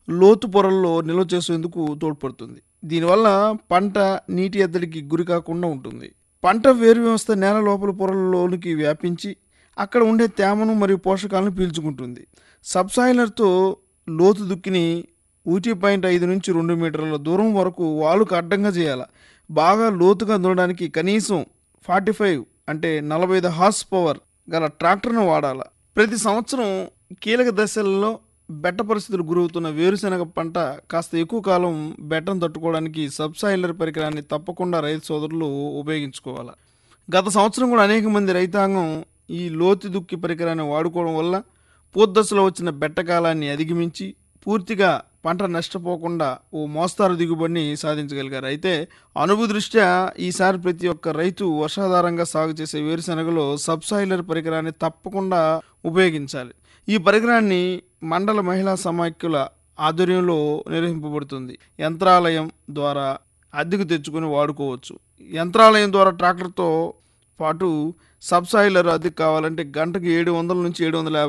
లోతు పొరల్లో నిల్వ చేసేందుకు తోడ్పడుతుంది దీనివల్ల పంట నీటి ఎద్దడికి గురి కాకుండా ఉంటుంది పంట వేరు వ్యవస్థ నేల లోపల పొరల్లోనికి వ్యాపించి అక్కడ ఉండే తేమను మరియు పోషకాలను పీల్చుకుంటుంది సబ్సాయిలర్తో లోతు దుక్కిని ఒకటి పాయింట్ ఐదు నుంచి రెండు మీటర్ల దూరం వరకు వాలుకు అడ్డంగా చేయాలి బాగా లోతుగా దున్నడానికి కనీసం ఫార్టీ ఫైవ్ అంటే నలభై ఐదు హార్స్ పవర్ గల ట్రాక్టర్ను వాడాలి ప్రతి సంవత్సరం కీలక దశలలో బెట్ట పరిస్థితులు గురవుతున్న వేరుశెనగ పంట కాస్త ఎక్కువ కాలం బెట్టను తట్టుకోవడానికి సబ్సాయిలర్ పరికరాన్ని తప్పకుండా రైతు సోదరులు ఉపయోగించుకోవాలి గత సంవత్సరం కూడా అనేక మంది రైతాంగం ఈ లోతు దుక్కి పరికరాన్ని వాడుకోవడం వల్ల పూర్దశలో వచ్చిన బెట్టకాలాన్ని అధిగమించి పూర్తిగా పంట నష్టపోకుండా ఓ మోస్తారు దిగుబడిని సాధించగలిగారు అయితే అనుభవ దృష్ట్యా ఈసారి ప్రతి ఒక్క రైతు వర్షాధారంగా సాగు చేసే వేరుశెనగలో సబ్సాయిలర్ పరికరాన్ని తప్పకుండా ఉపయోగించాలి ఈ పరికరాన్ని మండల మహిళా సమాఖ్యల ఆధ్వర్యంలో నిర్వహింపబడుతుంది యంత్రాలయం ద్వారా అద్దెకు తెచ్చుకొని వాడుకోవచ్చు యంత్రాలయం ద్వారా ట్రాక్టర్తో పాటు సబ్సాయిలర్ అద్దెకు కావాలంటే గంటకు ఏడు వందల నుంచి ఏడు వందల యాభై